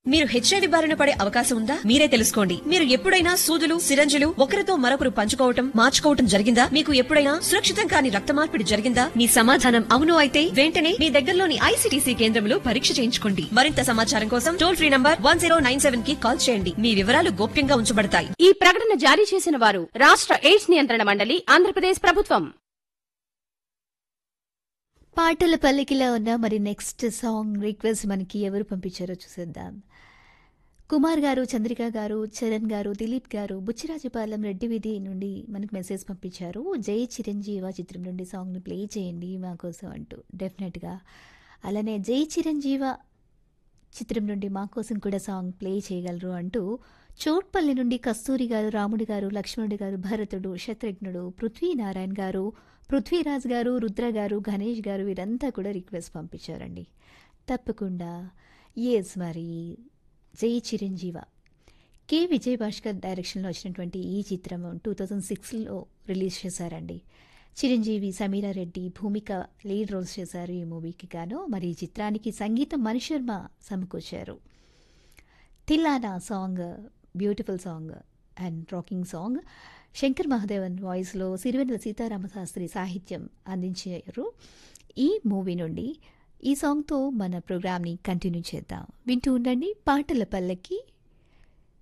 మీరు హెచ్ఐవి బారిన పడే అవకాశం ఉందా మీరే తెలుసుకోండి మీరు ఎప్పుడైనా సూదులు సిరంజులు ఒకరితో మరొకరు పంచుకోవటం మార్చుకోవటం జరిగిందా మీకు ఎప్పుడైనా సురక్షితం కాని రక్త మార్పిడి జరిగిందా మీ సమాధానం అవును అయితే వెంటనే మీ దగ్గరలోని ఐసీటీసీ కేంద్రంలో పరీక్ష చేయించుకోండి మరింత సమాచారం కోసం టోల్ ఫ్రీ నంబర్ వన్ కి కాల్ చేయండి మీ వివరాలు గోప్యంగా ఉంచబడతాయి ఈ ప్రకటన జారీ చేసిన వారు రాష్ట్ర ఎయిడ్స్ నియంత్రణ మండలి ఆంధ్రప్రదేశ్ ప్రభుత్వం పాటల పల్లికిలో ఉన్న మరి నెక్స్ట్ సాంగ్ రిక్వెస్ట్ మనకి ఎవరు పంపించారో చూసేద్దాం కుమార్ గారు చంద్రిక గారు చరణ్ గారు దిలీప్ గారు బుచ్చిరాజపాలెం రెడ్డి వీధి నుండి మనకు మెసేజ్ పంపించారు జై చిరంజీవ చిత్రం నుండి సాంగ్ని ప్లే చేయండి మా కోసం అంటూ డెఫినెట్గా అలానే జై చిరంజీవ చిత్రం నుండి మా కోసం కూడా సాంగ్ ప్లే చేయగలరు అంటూ చోట్పల్లి నుండి కస్తూరి గారు రాముడి గారు లక్ష్మణుడి గారు భరతుడు శత్రుఘ్నుడు పృథ్వీనారాయణ గారు పృథ్వీరాజ్ గారు రుద్ర గారు గణేష్ గారు వీరంతా కూడా రిక్వెస్ట్ పంపించారండి తప్పకుండా ఎస్ మరి జై చిరంజీవ కె విజయ్ భాస్కర్ డైరెక్షన్లో వచ్చినటువంటి ఈ చిత్రం టూ థౌజండ్ సిక్స్లో రిలీజ్ చేశారండి చిరంజీవి సమీరారెడ్డి భూమిక లీడ్ రోల్స్ చేశారు ఈ మూవీకి గాను మరి ఈ చిత్రానికి సంగీతం మణిశర్మ సమకూర్చారు Thillana song beautiful song and rocking song Shankar Mahadevan వాయిస్లో సిరివెన్నెల సీతారామ శాస్త్రి సాహిత్యం అందించారు ఈ మూవీ నుండి ఈ సాంగ్తో మన ప్రోగ్రామ్ని కంటిన్యూ చేద్దాం వింటూ ఉండండి పాటల పల్లకి